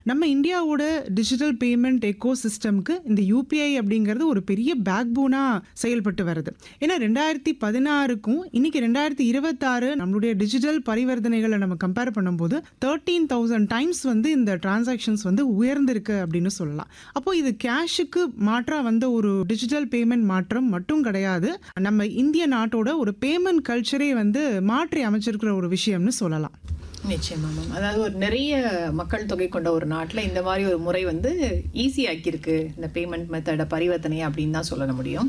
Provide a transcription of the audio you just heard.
நம்ம இந்தியாவோட digital payment echo சிஸ்டம்க்கு இந்த யூபிஐ அப்படிங்கிறது ஒரு பெரிய பேக் போனாக செயல்பட்டு வருது ஏன்னா ரெண்டாயிரத்தி பதினாறுக்கும் இன்னைக்கு ரெண்டாயிரத்தி இருபத்தாறு நம்மளுடைய டிஜிட்டல் பரிவர்த்தனைகளை நம்ம கம்பேர் பண்ணும்போது தேர்ட்டீன் தௌசண்ட் டைம்ஸ் வந்து இந்த டிரான்சாக்ஷன்ஸ் வந்து உயர்ந்திருக்கு அப்படின்னு சொல்லலாம் அப்போ இது கேஷுக்கு மாற்றாக வந்த ஒரு டிஜிட்டல் பேமெண்ட் மாற்றம் மட்டும் கிடையாது நம்ம இந்திய நாட்டோட ஒரு பேமெண்ட் கல்ச்சரே வந்து மாற்றி அமைச்சிருக்கிற ஒரு விஷயம்னு சொல்லலாம் நிச்சயமா மேம் அதாவது ஒரு நிறைய மக்கள் தொகை கொண்ட ஒரு நாட்டில் இந்த மாதிரி ஒரு முறை வந்து ஈஸி ஆக்கியிருக்கு இந்த பேமெண்ட் மெத்தட பரிவர்த்தனை அப்படின்னு தான் சொல்ல முடியும்